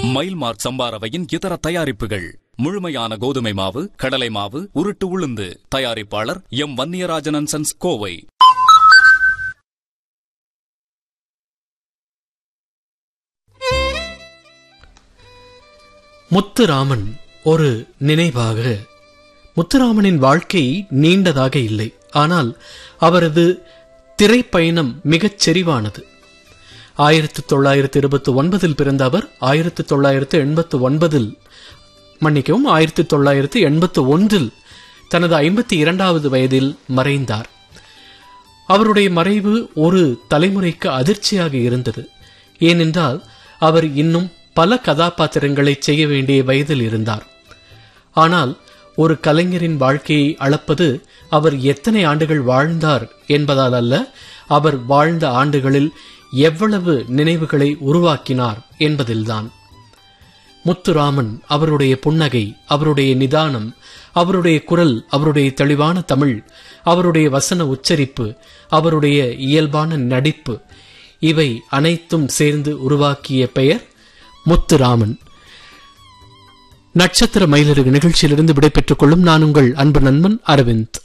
மைல்மார்க் சம்பாரவையின் இதர தயாரிப்புகள் முழுமையான கோதுமை மாவு கடலை மாவு உருட்டு உளுந்து தயாரிப்பாளர் எம் வன்னியராஜன் சன்ஸ் கோவை முத்துராமன் ஒரு நினைவாக முத்துராமனின் வாழ்க்கை நீண்டதாக இல்லை ஆனால் அவரது திரைப்பயணம் மிகச் செறிவானது ஆயிரத்தி தொள்ளாயிரத்தி இருபத்தி ஒன்பதில் பிறந்த அவர் ஆயிரத்தி தொள்ளாயிரத்தி எண்பத்தி ஒன்பதில் மன்னிக்கவும் ஆயிரத்தி தொள்ளாயிரத்தி எண்பத்தி ஒன்றில் தனது ஐம்பத்தி இரண்டாவது வயதில் மறைந்தார் அவருடைய மறைவு ஒரு தலைமுறைக்கு அதிர்ச்சியாக இருந்தது ஏனென்றால் அவர் இன்னும் பல கதாபாத்திரங்களை செய்ய வேண்டிய வயதில் இருந்தார் ஆனால் ஒரு கலைஞரின் வாழ்க்கையை அளப்பது அவர் எத்தனை ஆண்டுகள் வாழ்ந்தார் என்பதால் அல்ல அவர் வாழ்ந்த ஆண்டுகளில் எவ்வளவு நினைவுகளை உருவாக்கினார் என்பதில்தான் முத்துராமன் அவருடைய புன்னகை அவருடைய நிதானம் அவருடைய குரல் அவருடைய தெளிவான தமிழ் அவருடைய வசன உச்சரிப்பு அவருடைய இயல்பான நடிப்பு இவை அனைத்தும் சேர்ந்து உருவாக்கிய பெயர் முத்துராமன் நட்சத்திர மயிலருகு நிகழ்ச்சியிலிருந்து விடைபெற்றுக் கொள்ளும் நான் உங்கள் அன்பு நண்பன் அரவிந்த்